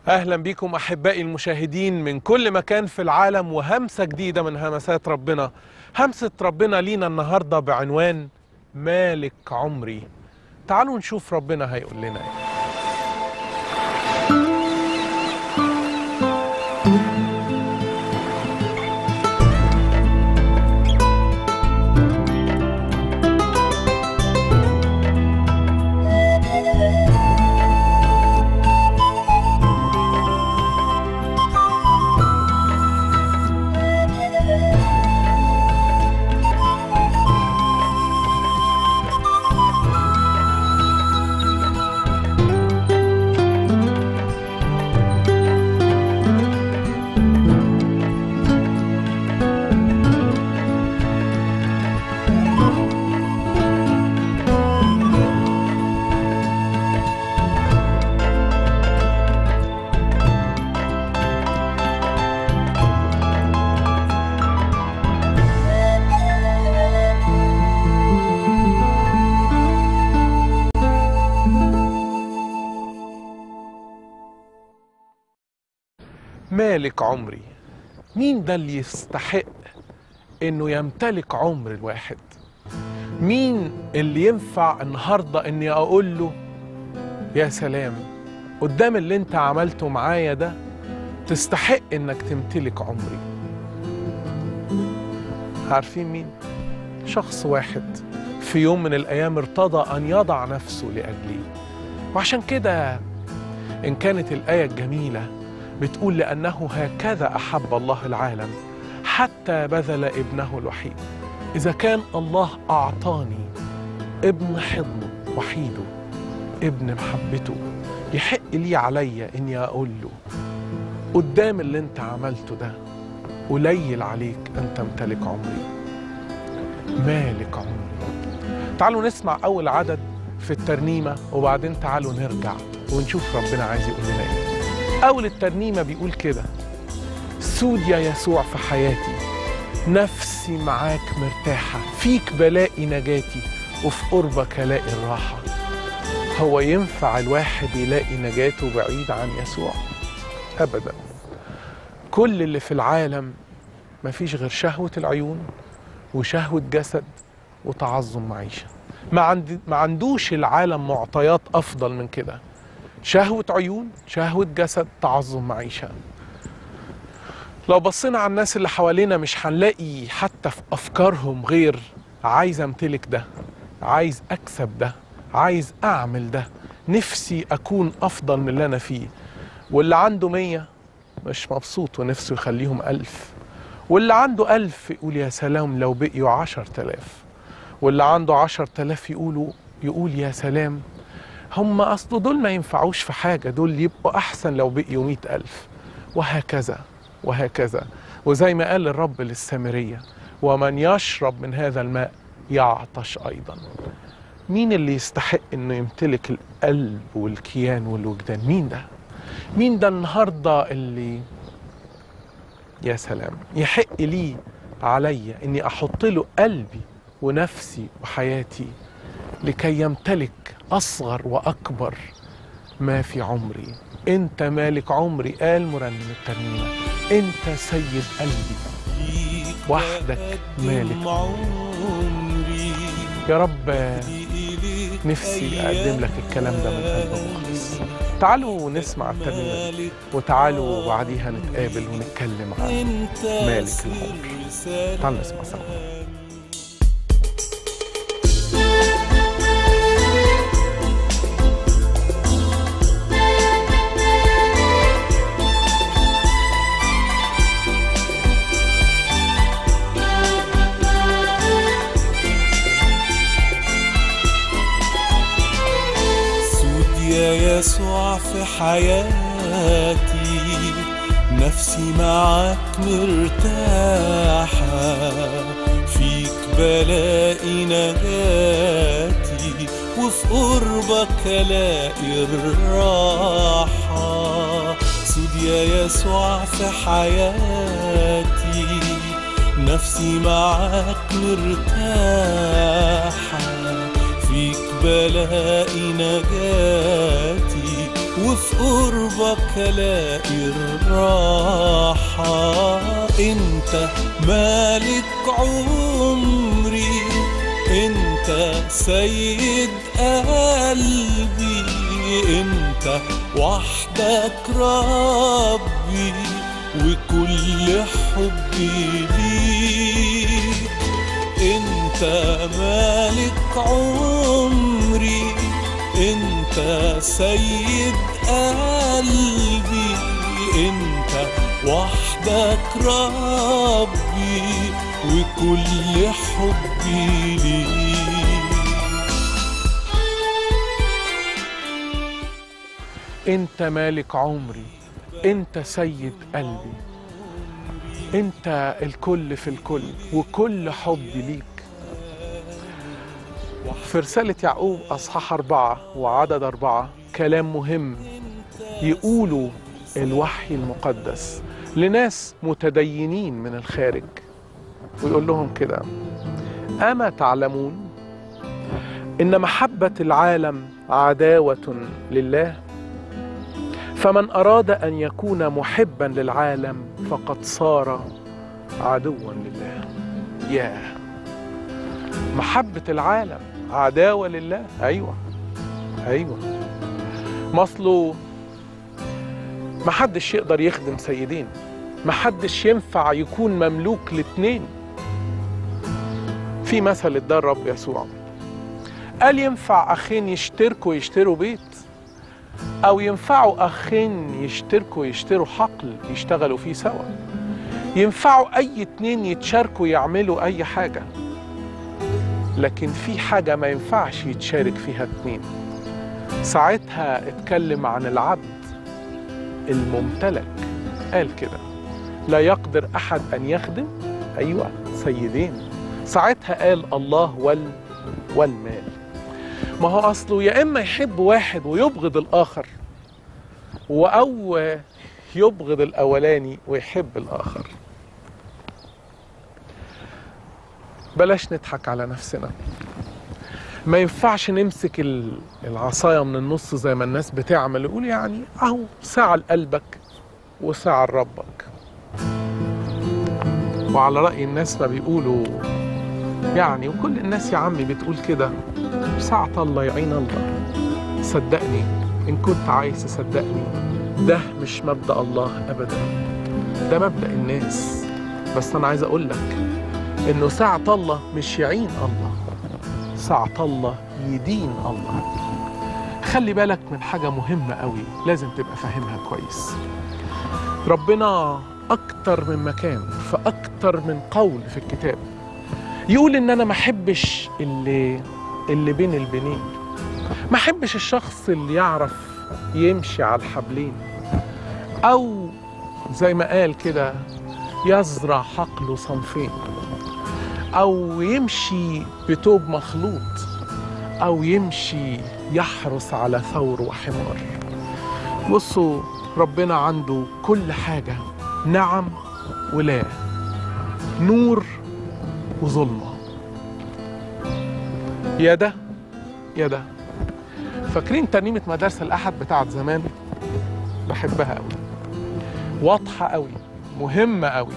اهلا بكم احبائي المشاهدين من كل مكان في العالم وهمسه جديده من همسات ربنا همسه ربنا لينا النهارده بعنوان مالك عمري تعالوا نشوف ربنا هيقول لنا ايه مالك عمري مين ده اللي يستحق انه يمتلك عمر الواحد مين اللي ينفع النهارده اني اقول له يا سلام قدام اللي انت عملته معايا ده تستحق انك تمتلك عمري عارفين مين شخص واحد في يوم من الايام ارتضى ان يضع نفسه لاجلي وعشان كده ان كانت الايه الجميله بتقول لأنه هكذا أحب الله العالم حتى بذل ابنه الوحيد إذا كان الله أعطاني ابن حضنه وحيده ابن محبته يحق لي عليا إني أقول له قدام اللي أنت عملته ده قليل عليك أن تمتلك عمري مالك عمري تعالوا نسمع أول عدد في الترنيمة وبعدين تعالوا نرجع ونشوف ربنا عايز يقول لنا إيه أول الترنيمة بيقول كده سود يا يسوع في حياتي نفسي معاك مرتاحة فيك بلاقي نجاتي وفي قربك ألاقي الراحة هو ينفع الواحد يلاقي نجاته بعيد عن يسوع أبدا كل اللي في العالم مفيش غير شهوة العيون وشهوة جسد وتعظم معيشة ما, عند... ما عندوش العالم معطيات أفضل من كده شهوة عيون شهوة جسد تعظم معيشة لو بصينا على الناس اللي حوالينا مش هنلاقي حتى في أفكارهم غير عايز أمتلك ده عايز أكسب ده عايز أعمل ده نفسي أكون أفضل من اللي أنا فيه واللي عنده مية مش مبسوط ونفسه يخليهم ألف واللي عنده ألف يقول يا سلام لو بقيوا عشر تلاف واللي عنده عشر تلاف يقولوا يقول يا سلام هم أصل دول ما ينفعوش في حاجة دول يبقوا أحسن لو بقيوا مئة ألف وهكذا وهكذا وزي ما قال الرب للسامرية ومن يشرب من هذا الماء يعطش أيضا مين اللي يستحق انه يمتلك القلب والكيان والوجدان مين ده مين ده النهارده اللي يا سلام يحق لي عليا اني احط له قلبي ونفسي وحياتي لكي يمتلك اصغر واكبر ما في عمري انت مالك عمري قال مرنم الترنيمه انت سيد قلبي وحدك مالك عمري يا رب نفسي اقدم لك الكلام ده من قلب مخلص تعالوا نسمع الترنيمه دي وتعالوا بعديها نتقابل ونتكلم عن انت مالك سر العمر سلام تعالوا نسمع سوا سود يا يسوع في حياتي نفسي معاك مرتاحة فيك بلاقي نجاتي وفي قربك الاقي الراحة سود يا يسوع في حياتي نفسي معاك مرتاحة فيك بلاقي نجاتي وفي قربك الاقي الراحة انت مالك عمري انت سيد قلبي انت وحدك ربي وكل حبي ليك انت مالك عمري انت سيد قلبي انت وحدك ربي وكل حبي ليك انت مالك عمري انت سيد قلبي انت الكل في الكل وكل حبي ليك في رسالة يعقوب أصحاح أربعة وعدد أربعة كلام مهم يقولوا الوحي المقدس لناس متدينين من الخارج ويقول لهم كده أما تعلمون إن محبة العالم عداوة لله فمن أراد أن يكون محبا للعالم فقد صار عدوا لله ياه محبة العالم عداوة لله أيوة أيوة مصله محدش يقدر يخدم سيدين محدش ينفع يكون مملوك لاتنين في مثل اداه الرب يسوع قال ينفع أخين يشتركوا يشتروا بيت أو ينفعوا أخين يشتركوا يشتروا حقل يشتغلوا فيه سوا ينفعوا أي اتنين يتشاركوا يعملوا أي حاجة لكن في حاجة ما ينفعش يتشارك فيها اتنين ساعتها اتكلم عن العبد الممتلك قال كده لا يقدر أحد أن يخدم أيوة سيدين ساعتها قال الله وال والمال ما هو أصله يا إما يحب واحد ويبغض الآخر أو يبغض الأولاني ويحب الآخر بلاش نضحك على نفسنا ما ينفعش نمسك ال- العصاية من النص زي ما الناس بتعمل يقول يعني اهو ساعة لقلبك وساعة لربك وعلى رأي الناس ما بيقولوا يعني وكل الناس يا عمي بتقول كده ساعة الله يعين الله صدقني إن كنت عايز تصدقني ده مش مبدأ الله أبدا ده مبدأ الناس بس أنا عايز أقول لك إنه ساعة الله مش يعين الله ساعة الله يدين الله خلي بالك من حاجة مهمة قوي لازم تبقى فاهمها كويس ربنا أكتر من مكان في أكتر من قول في الكتاب يقول إن أنا ما أحبش اللي اللي بين البنين ما أحبش الشخص اللي يعرف يمشي على الحبلين أو زي ما قال كده يزرع حقله صنفين أو يمشي بتوب مخلوط أو يمشي يحرس على ثور وحمار بصوا ربنا عنده كل حاجة نعم ولا نور وظلمة يا ده يا ده فاكرين ترنيمة مدارس الأحد بتاعت زمان بحبها قوي واضحة قوي مهمة قوي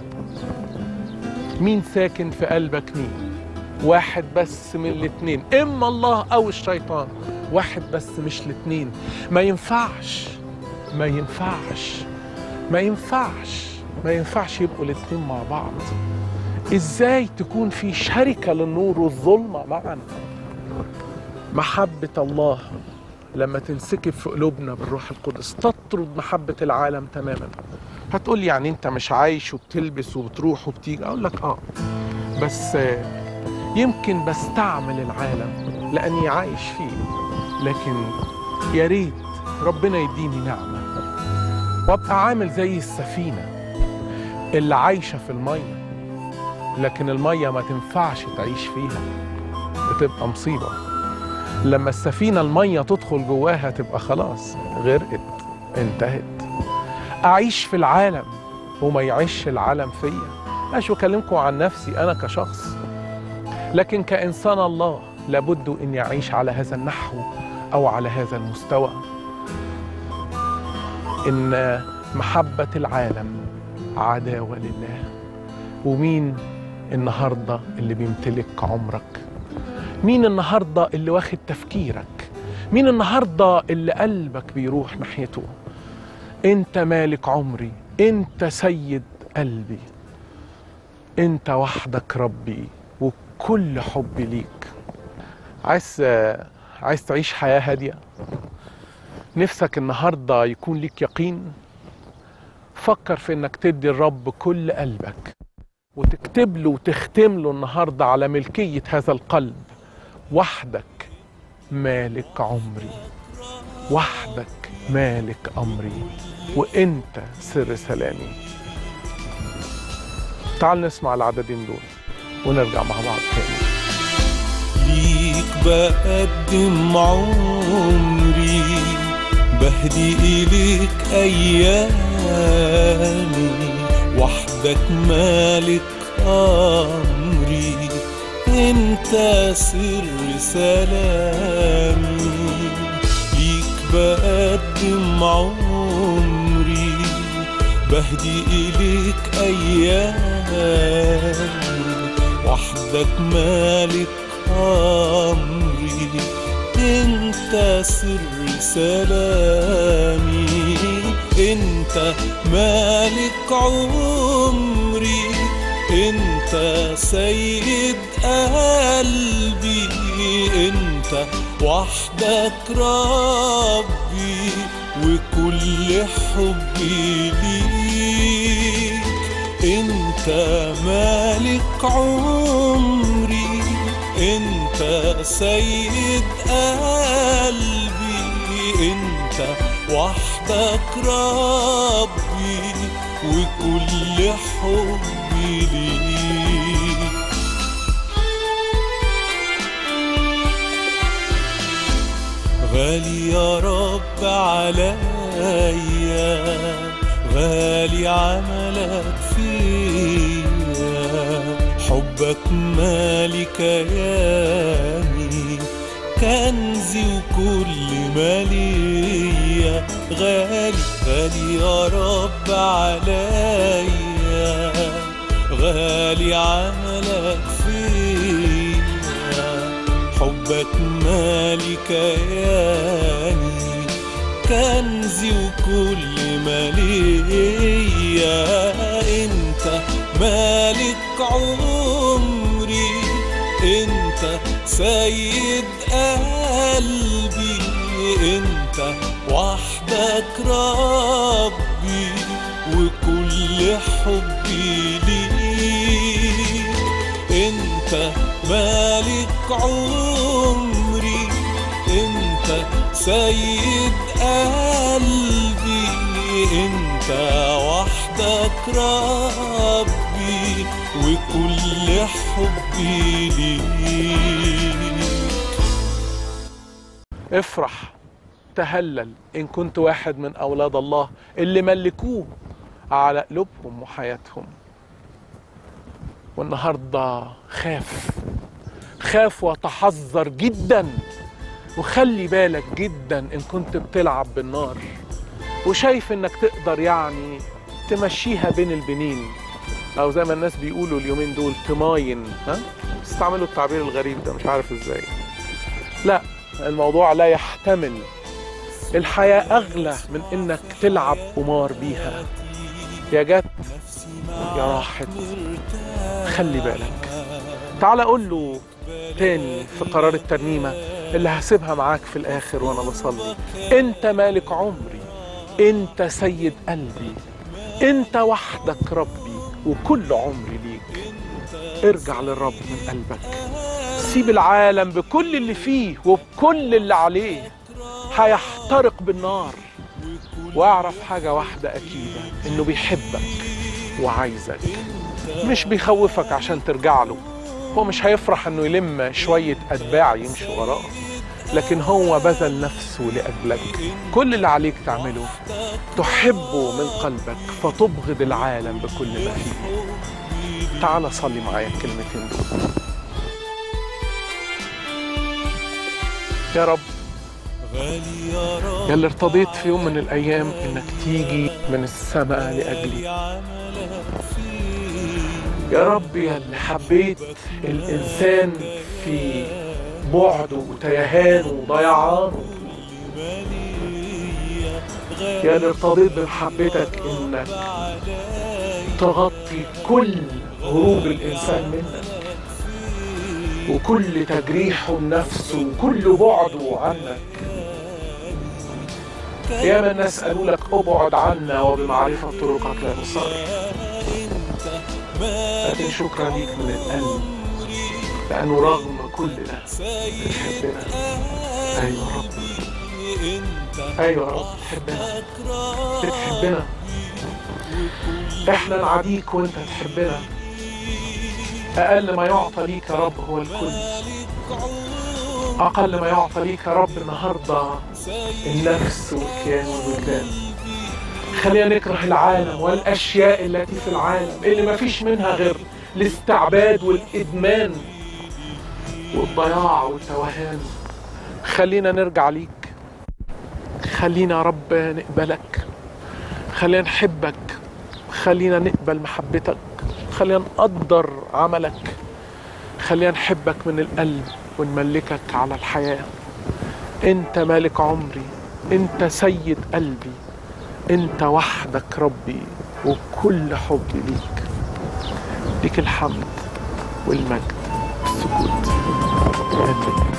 مين ساكن في قلبك مين واحد بس من الاتنين اما الله او الشيطان واحد بس مش الاتنين ما ينفعش ما ينفعش ما ينفعش ما ينفعش يبقوا الاتنين مع بعض ازاي تكون في شركة للنور والظلمة معا محبة الله لما تنسكب في قلوبنا بالروح القدس تطرد محبة العالم تماما هتقول لي يعني انت مش عايش وبتلبس وبتروح وبتيجي اقول لك اه بس آه، يمكن بستعمل العالم لاني عايش فيه لكن يا ريت ربنا يديني نعمه وابقى عامل زي السفينه اللي عايشه في الميه لكن الميه ما تنفعش تعيش فيها بتبقى مصيبه لما السفينه الميه تدخل جواها تبقى خلاص غرقت انتهت اعيش في العالم وما يعيش العالم فيا مش بكلمكم عن نفسي انا كشخص لكن كانسان الله لابد اني اعيش على هذا النحو او على هذا المستوى إن محبة العالم عداوة لله ومين النهاردة اللي بيمتلك عمرك مين النهاردة اللي واخد تفكيرك مين النهاردة اللي قلبك بيروح ناحيته انت مالك عمري انت سيد قلبي انت وحدك ربي وكل حبي ليك عايز عايز تعيش حياة هادية نفسك النهاردة يكون ليك يقين فكر في انك تدي الرب كل قلبك وتكتب له وتختم له النهاردة على ملكية هذا القلب وحدك مالك عمري وحدك مالك أمري وانت سر سلامي تعال نسمع العددين دول ونرجع مع بعض تاني ليك بقدم عمري بهدي إليك أيامي وحدك مالك أمري انت سر سلامي ليك بقدم عمري بهدي إليك أيامي وحدك مالك أمري انت سر سلامي انت مالك عمري انت سيد قلبي انت وحدك ربي وكل حبي ليك انت مالك عمري انت سيد قلبي انت وحدك ربي وكل حبي ليك غالي يا رب عليا غالي عملك فيا حبك مالك يامي كنزي وكل مالية غالي غالي يا رب عليا غالي عملك فيا حبك مالك ياني كنزي وكل مالية انت مالك عمري انت سيد قلبي انت وحدك ربي وكل حبي ليك انت مالك عمري انت سيد قلبي انت وحدك ربي وكل حبي ليك افرح تهلل إن كنت واحد من أولاد الله اللي ملكوه على قلوبهم وحياتهم والنهاردة خاف خاف وتحذر جدا وخلي بالك جدا إن كنت بتلعب بالنار وشايف إنك تقدر يعني تمشيها بين البنين أو زي ما الناس بيقولوا اليومين دول تماين ها استعملوا التعبير الغريب ده مش عارف إزاي لا الموضوع لا يحتمل الحياة أغلى من إنك تلعب قمار بيها يا جت يا راحت خلي بالك تعال أقول له تاني في قرار الترنيمة اللي هسيبها معاك في الآخر وأنا بصلي أنت مالك عمري أنت سيد قلبي أنت وحدك ربي وكل عمري ليك ارجع للرب من قلبك سيب العالم بكل اللي فيه وبكل اللي عليه هيحترق بالنار واعرف حاجة واحدة أكيدة إنه بيحبك وعايزك مش بيخوفك عشان ترجع له هو مش هيفرح إنه يلم شوية أتباع يمشوا وراه لكن هو بذل نفسه لأجلك كل اللي عليك تعمله تحبه من قلبك فتبغض العالم بكل ما فيه تعال صلي معايا الكلمتين دول يا رب غالي يا رب يا اللي ارتضيت في يوم من الأيام إنك تيجي من السماء لأجلي عملك فيه يا رب يا اللي حبيت الإنسان في بعده وتيهانه وضيعانه يا اللي ارتضيت بمحبتك إنك تغطي كل هروب الإنسان منك وكل تجريحه لنفسه وكل بعده عنك يا من الناس قالوا لك ابعد عنا وبمعرفة طرقك لا نصر لكن شكرا ليك من القلب لأنه رغم كل ده بتحبنا أيوة يا رب أيوة يا رب بتحبنا بتحبنا احنا نعاديك وانت تحبنا أقل ما يعطى ليك يا رب هو الكل أقل ما يعطى ليك يا رب النهاردة النفس والكيان والوجدان خلينا نكره العالم والأشياء التي في العالم اللي ما فيش منها غير الاستعباد والإدمان والضياع والتوهان خلينا نرجع ليك خلينا يا رب نقبلك خلينا نحبك خلينا نقبل محبتك خلينا نقدر عملك خلينا نحبك من القلب ونملكك على الحياة انت مالك عمري انت سيد قلبي انت وحدك ربي وكل حبي ليك ليك الحمد والمجد والسجود آمين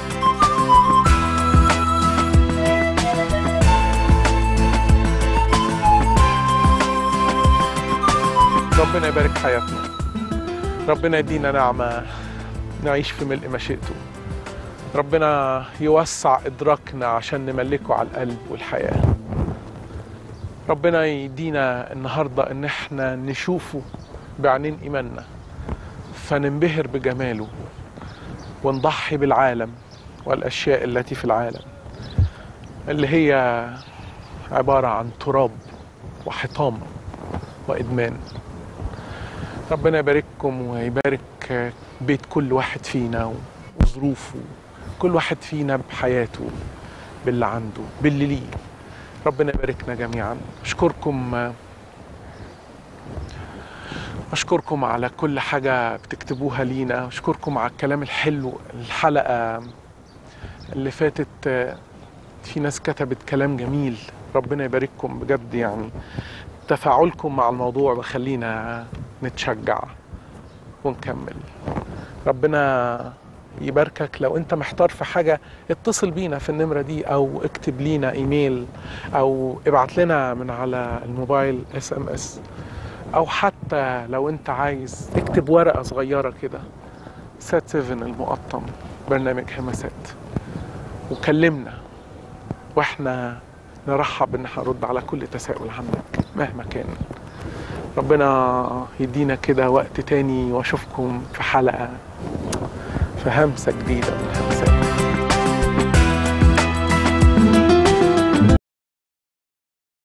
ربنا يبارك حياتنا ربنا يدينا نعمة نعيش في ملء مشيئته ربنا يوسع إدراكنا عشان نملكه على القلب والحياة ربنا يدينا النهاردة إن احنا نشوفه بعينين إيماننا فننبهر بجماله ونضحي بالعالم والأشياء التي في العالم اللي هي عبارة عن تراب وحطام وإدمان ربنا يبارككم ويبارك بيت كل واحد فينا وظروفه كل واحد فينا بحياته باللي عنده باللي ليه ربنا يباركنا جميعا اشكركم اشكركم على كل حاجة بتكتبوها لينا اشكركم على الكلام الحلو الحلقة اللي فاتت في ناس كتبت كلام جميل ربنا يبارككم بجد يعني تفاعلكم مع الموضوع بخلينا نتشجع ونكمل ربنا يباركك لو انت محتار في حاجة اتصل بينا في النمرة دي او اكتب لينا ايميل او ابعت لنا من على الموبايل اس ام اس او حتى لو انت عايز اكتب ورقة صغيرة كده سات 7 المقطم برنامج همسات وكلمنا واحنا نرحب ان احنا نرد على كل تساؤل عندك مهما كان ربنا يدينا كده وقت تاني واشوفكم في حلقة في همسة جديدة من همسة